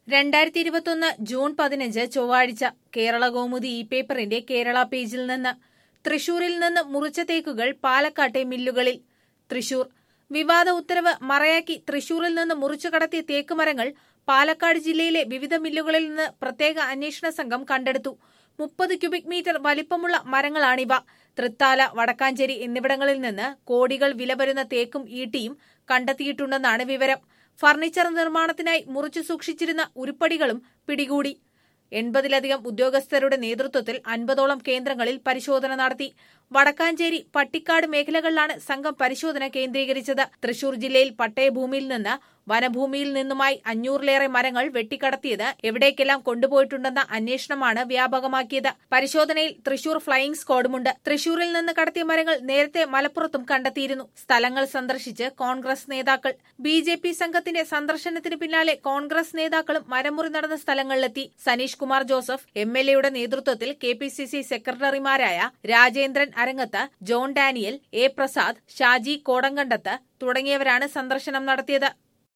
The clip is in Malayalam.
രണ്ടായിരത്തി ഇരുപത്തൊന്ന് ജൂൺ പതിനഞ്ച് ചൊവ്വാഴ്ച കേരള കൗമുദി ഇ പേപ്പറിന്റെ കേരള പേജിൽ നിന്ന് തൃശൂരിൽ നിന്ന് മുറിച്ച തേക്കുകൾ പാലക്കാട്ടെ മില്ലുകളിൽ തൃശൂർ വിവാദ ഉത്തരവ് മറയാക്കി തൃശൂരിൽ നിന്ന് മുറിച്ചു കടത്തിയ തേക്ക് മരങ്ങൾ പാലക്കാട് ജില്ലയിലെ വിവിധ മില്ലുകളിൽ നിന്ന് പ്രത്യേക അന്വേഷണ സംഘം കണ്ടെടുത്തു മുപ്പത് ക്യൂബിക് മീറ്റർ വലിപ്പമുള്ള മരങ്ങളാണിവ തൃത്താല വടക്കാഞ്ചേരി എന്നിവിടങ്ങളിൽ നിന്ന് കോടികൾ വില വരുന്ന തേക്കും ഈട്ടിയും കണ്ടെത്തിയിട്ടുണ്ടെന്നാണ് വിവരം ഫർണിച്ചർ നിർമ്മാണത്തിനായി മുറിച്ചു സൂക്ഷിച്ചിരുന്ന ഉരുപ്പടികളും പിടികൂടി എൺപതിലധികം ഉദ്യോഗസ്ഥരുടെ നേതൃത്വത്തിൽ അൻപതോളം കേന്ദ്രങ്ങളിൽ പരിശോധന നടത്തി വടക്കാഞ്ചേരി പട്ടിക്കാട് മേഖലകളിലാണ് സംഘം പരിശോധന കേന്ദ്രീകരിച്ചത് തൃശൂർ ജില്ലയിൽ പട്ടയഭൂമിയിൽ നിന്ന് വനഭൂമിയിൽ നിന്നുമായി അഞ്ഞൂറിലേറെ മരങ്ങൾ വെട്ടിക്കടത്തിയത് എവിടേക്കെല്ലാം കൊണ്ടുപോയിട്ടുണ്ടെന്ന അന്വേഷണമാണ് വ്യാപകമാക്കിയത് പരിശോധനയിൽ തൃശൂർ ഫ്ലൈയിംഗ് സ്ക്വാഡുമുണ്ട് തൃശൂരിൽ നിന്ന് കടത്തിയ മരങ്ങൾ നേരത്തെ മലപ്പുറത്തും കണ്ടെത്തിയിരുന്നു സ്ഥലങ്ങൾ സന്ദർശിച്ച് കോൺഗ്രസ് നേതാക്കൾ ബി ജെ പി സംഘത്തിന്റെ സന്ദർശനത്തിന് പിന്നാലെ കോൺഗ്രസ് നേതാക്കളും മരമുറി നടന്ന സ്ഥലങ്ങളിലെത്തി Saneesh Kumar Joseph M L എയുടെ നേതൃത്വത്തിൽ കെ പി സി സി സെക്രട്ടറിമാരായ Rajendran Arangath John Daniel A Prasad Shaji Kodankandath തുടങ്ങിയവരാണ് സന്ദർശനം നടത്തിയത്